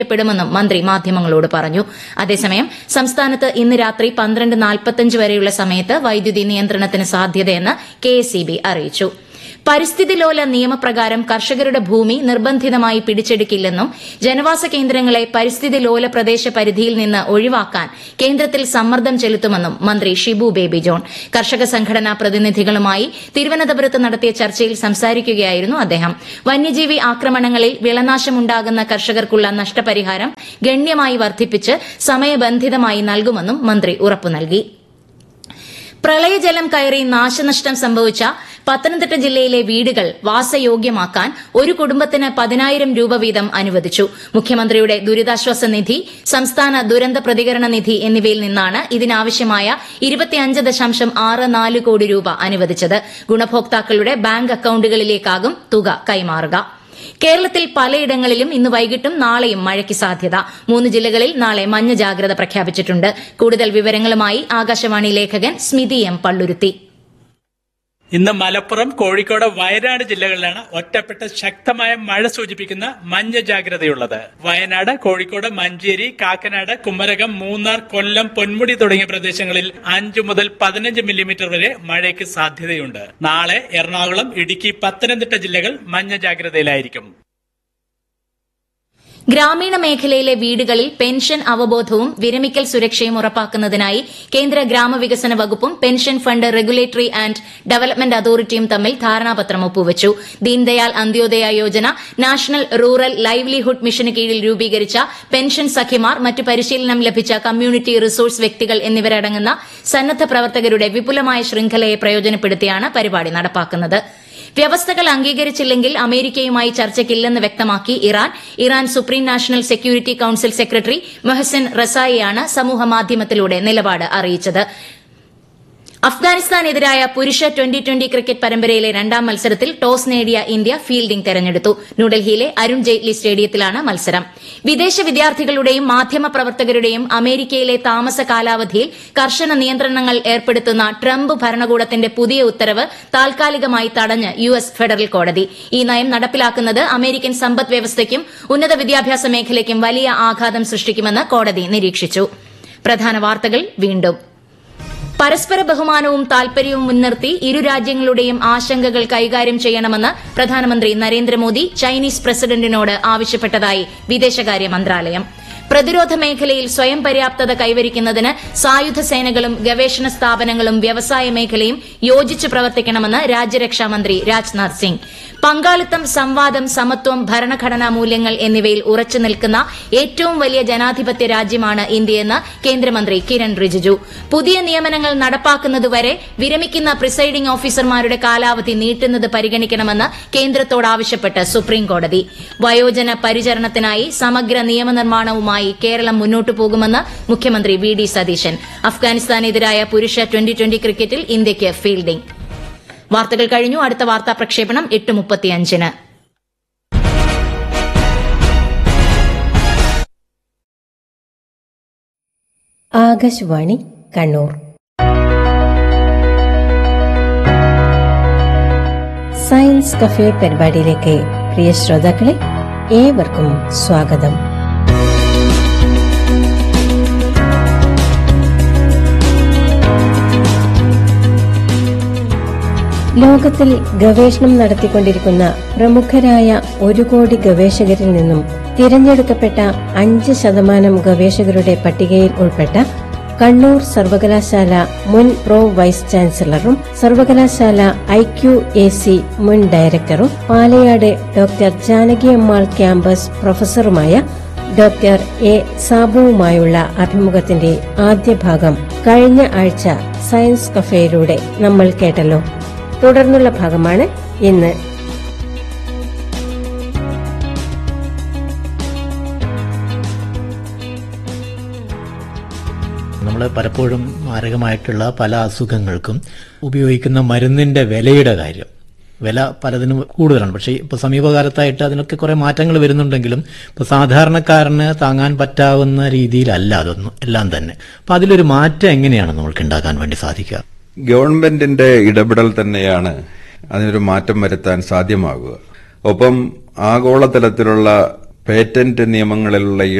പ്പെടുമെന്നും മന്ത്രി മാധ്യമങ്ങളോട് പറഞ്ഞു അതേസമയം സംസ്ഥാനത്ത് ഇന്ന് രാത്രി പന്ത്രണ്ട് നാൽപ്പത്തഞ്ച് വരെയുള്ള സമയത്ത് വൈദ്യുതി നിയന്ത്രണത്തിന് സാധ്യതയെന്ന് കെഎസ്ഇബി അറിയിച്ചു പരിസ്ഥിതി ലോല നിയമപ്രകാരം കർഷകരുടെ ഭൂമി നിർബന്ധിതമായി പിടിച്ചെടുക്കില്ലെന്നും ജനവാസ കേന്ദ്രങ്ങളെ പരിസ്ഥിതി ലോല പ്രദേശ പരിധിയിൽ നിന്ന് ഒഴിവാക്കാൻ കേന്ദ്രത്തിൽ സമ്മർദ്ദം ചെലുത്തുമെന്നും മന്ത്രി ഷിബു ബേബി ജോൺ കർഷക സംഘടനാ പ്രതിനിധികളുമായി തിരുവനന്തപുരത്ത് നടത്തിയ ചർച്ചയിൽ സംസാരിക്കുകയായിരുന്നു അദ്ദേഹം വന്യജീവി ആക്രമണങ്ങളിൽ വിളനാശമുണ്ടാകുന്ന കർഷകർക്കുള്ള നഷ്ടപരിഹാരം ഗണ്യമായി വർദ്ധിപ്പിച്ച് സമയബന്ധിതമായി നൽകുമെന്നും മന്ത്രി ഉറപ്പു നൽകി പ്രളയജലം കയറി നാശനഷ്ടം സംഭവിച്ച പത്തനംതിട്ട ജില്ലയിലെ വീടുകൾ വാസയോഗ്യമാക്കാൻ ഒരു കുടുംബത്തിന് പതിനായിരം രൂപ വീതം അനുവദിച്ചു മുഖ്യമന്ത്രിയുടെ ദുരിതാശ്വാസ നിധി സംസ്ഥാന ദുരന്ത പ്രതികരണ നിധി എന്നിവയിൽ നിന്നാണ് ഇതിനാവശ്യമായ ഇരുപത്തിയഞ്ച് ദശാംശം ആറ് നാല് കോടി രൂപ അനുവദിച്ചത് ഗുണഭോക്താക്കളുടെ ബാങ്ക് അക്കൌണ്ടുകളിലേക്കാകും തുക കൈമാറുക കേരളത്തിൽ പലയിടങ്ങളിലും ഇന്ന് വൈകിട്ടും നാളെയും മഴയ്ക്ക് സാധ്യത മൂന്ന് ജില്ലകളിൽ നാളെ മഞ്ഞ ജാഗ്രത പ്രഖ്യാപിച്ചിട്ടുണ്ട് കൂടുതൽ വിവരങ്ങളുമായി ആകാശവാണി ലേഖകൻ സ്മിതി എം പള്ളുരുത്തി ഇന്ന് മലപ്പുറം കോഴിക്കോട് വയനാട് ജില്ലകളിലാണ് ഒറ്റപ്പെട്ട ശക്തമായ മഴ സൂചിപ്പിക്കുന്ന മഞ്ഞ ജാഗ്രതയുള്ളത് വയനാട് കോഴിക്കോട് മഞ്ചേരി കാക്കനാട് കുമരകം മൂന്നാർ കൊല്ലം പൊന്മുടി തുടങ്ങിയ പ്രദേശങ്ങളിൽ അഞ്ചു മുതൽ പതിനഞ്ച് മില്ലിമീറ്റർ വരെ മഴയ്ക്ക് സാധ്യതയുണ്ട് നാളെ എറണാകുളം ഇടുക്കി പത്തനംതിട്ട ജില്ലകൾ മഞ്ഞ ജാഗ്രതയിലായിരിക്കും ഗ്രാമീണ മേഖലയിലെ വീടുകളിൽ പെൻഷൻ അവബോധവും വിരമിക്കൽ സുരക്ഷയും ഉറപ്പാക്കുന്നതിനായി കേന്ദ്ര ഗ്രാമവികസന വകുപ്പും pension fund regulatory and development അതോറിറ്റിയും തമ്മിൽ ധാരണാപത്രം ഒപ്പുവച്ചു Deendayal Antyodaya Yojana national rural livelihood മിഷന് കീഴിൽ രൂപീകരിച്ച പെൻഷൻ സഖിമാർ മറ്റ് പരിശീലനം ലഭിച്ച കമ്മ്യൂണിറ്റി റിസോഴ്സ് വ്യക്തികൾ എന്നിവരടങ്ങുന്ന സന്നദ്ധ പ്രവർത്തകരുടെ വിപുലമായ ശൃംഖലയെ പ്രയോജനപ്പെടുത്തിയാണ് പരിപാടി നടപ്പാക്കുന്നത് വ്യവസ്ഥകൾ അംഗീകരിച്ചില്ലെങ്കിൽ അമേരിക്കയുമായി ചർച്ചയ്ക്കില്ലെന്ന് വ്യക്തമാക്കി Iran Iran supreme national security council secretary Mohsen റസായിയാണ് സമൂഹമാധ്യമത്തിലൂടെ നിലപാട് അറിയിച്ചത് അഫ്ഗാനിസ്ഥാനെതിരായ പുരുഷ ട്വന്റി ട്വന്റി ക്രിക്കറ്റ് പരമ്പരയിലെ രണ്ടാം മത്സരത്തിൽ ടോസ് നേടിയ ഇന്ത്യ ഫീൽഡിംഗ് തെരഞ്ഞെടുത്തു ന്യൂഡൽഹിയിലെ അരുൺ ജെയ്റ്റ്ലി സ്റ്റേഡിയത്തിലാണ് മത്സരം വിദേശ വിദ്യാർത്ഥികളുടെയും മാധ്യമപ്രവർത്തകരുടെയും അമേരിക്കയിലെ താമസ കാലാവധിയിൽ കർശന നിയന്ത്രണങ്ങൾ ഏർപ്പെടുത്തുന്ന ട്രംപ് ഭരണകൂടത്തിന്റെ പുതിയ ഉത്തരവ് താൽക്കാലികമായി തടഞ്ഞ് യു എസ് ഫെഡറൽ കോടതി ഈ നയം നടപ്പിലാക്കുന്നത് അമേരിക്കൻ സമ്പദ് വ്യവസ്ഥയ്ക്കും ഉന്നത വിദ്യാഭ്യാസ മേഖലയ്ക്കും വലിയ ആഘാതം സൃഷ്ടിക്കുമെന്ന് കോടതി നിരീക്ഷിച്ചു പ്രധാന വാർത്തകൾ വീണ്ടും പരസ്പര ബഹുമാനവും താൽപര്യവും മുൻനിർത്തി ഇരു രാജ്യങ്ങളുടെയും ആശങ്കകൾ കൈകാര്യം ചെയ്യണമെന്ന് പ്രധാനമന്ത്രി നരേന്ദ്രമോദി ചൈനീസ് പ്രസിഡന്റിനോട് ആവശ്യപ്പെട്ടതായി വിദേശകാര്യ മന്ത്രാലയം പ്രതിരോധ മേഖലയിൽ സ്വയം പര്യാപ്തത കൈവരിക്കുന്നതിന് സായുധ സേനകളും ഗവേഷണ സ്ഥാപനങ്ങളും വ്യവസായ മേഖലയും യോജിച്ച് പ്രവർത്തിക്കണമെന്ന് രാജ്യരക്ഷാ മന്ത്രി രാജ്നാഥ് സിംഗ് പങ്കാളിത്തം സംവാദം സമത്വം ഭരണഘടനാ മൂല്യങ്ങൾ എന്നിവയിൽ ഉറച്ചു നിൽക്കുന്ന ഏറ്റവും വലിയ ജനാധിപത്യ രാജ്യമാണ് ഇന്ത്യയെന്ന് കേന്ദ്രമന്ത്രി കിരൺ റിജിജു പുതിയ നിയമനങ്ങൾ നടപ്പാക്കുന്നതുവരെ വിരമിക്കുന്ന പ്രിസൈഡിംഗ് ഓഫീസർമാരുടെ കാലാവധി നീട്ടുന്നത് പരിഗണിക്കണമെന്ന് കേന്ദ്രത്തോട് ആവശ്യപ്പെട്ട് സുപ്രീംകോടതി വയോജന പരിചരണത്തിനായി സമഗ്ര നിയമനിർമ്മാണവുമായി കേരളം മുന്നോട്ടു പോകുമെന്ന് മുഖ്യമന്ത്രി വി ഡി സതീശൻ അഫ്ഗാനിസ്ഥാനെതിരായ പുരുഷ ട്വന്റി ട്വന്റി ക്രിക്കറ്റിൽ ഇന്ത്യയ്ക്ക് ഫീൽഡിംഗ് വാർത്തകൾ കഴിഞ്ഞു അടുത്ത വാർത്താ പ്രക്ഷേപണം എട്ട് മുപ്പത്തിയഞ്ചിന് ആകാശവാണി കണ്ണൂർ സയൻസ് കഫേ പരിപാടിയിലേക്ക് പ്രിയ ശ്രോതാക്കളെ ഏവർക്കും സ്വാഗതം ലോകത്തിൽ ഗവേഷണം നടത്തിക്കൊണ്ടിരിക്കുന്ന പ്രമുഖരായ ഒരു കോടി ഗവേഷകരിൽ നിന്നും തിരഞ്ഞെടുക്കപ്പെട്ട അഞ്ച് ശതമാനം ഗവേഷകരുടെ പട്ടികയിൽ ഉൾപ്പെട്ട കണ്ണൂർ സർവകലാശാല മുൻ പ്രോ വൈസ് ചാൻസലറും സർവകലാശാല ഐ ക്യു എ സി മുൻ ഡയറക്ടറും പാലയാട് ഡോക്ടർ ജാനകിയമ്മാൾ ക്യാമ്പസ് പ്രൊഫസറുമായ ഡോക്ടർ എ സാബുവുമായുള്ള അഭിമുഖത്തിന്റെ ആദ്യ ഭാഗം കഴിഞ്ഞ ആഴ്ച സയൻസ് കഫേയിലൂടെ നമ്മൾ കേട്ടല്ലോ തുടർന്നുള്ള ഭാഗമാണ് ഇന്ന് നമ്മൾ പലപ്പോഴും മാരകമായിട്ടുള്ള പല അസുഖങ്ങൾക്കും ഉപയോഗിക്കുന്ന മരുന്നിന്റെ വിലയുടെ കാര്യം വില പലതിനും കൂടുതലാണ് പക്ഷേ ഇപ്പോൾ സമീപകാലത്തായിട്ട് അതിനൊക്കെ കുറെ മാറ്റങ്ങൾ വരുന്നുണ്ടെങ്കിലും ഇപ്പോൾ സാധാരണക്കാരന് താങ്ങാൻ പറ്റാവുന്ന രീതിയിലല്ല അതൊന്നും എല്ലാം തന്നെ അപ്പം അതിലൊരു മാറ്റം എങ്ങനെയാണ് നമ്മൾക്ക് ഉണ്ടാക്കാൻ വേണ്ടി സാധിക്കുക ഗവൺമെന്റിന്റെ ഇടപെടൽ തന്നെയാണ് അതിനൊരു മാറ്റം വരുത്താൻ സാധ്യമാകുക ഒപ്പം ആഗോളതലത്തിലുള്ള പേറ്റന്റ് നിയമങ്ങളിലുള്ള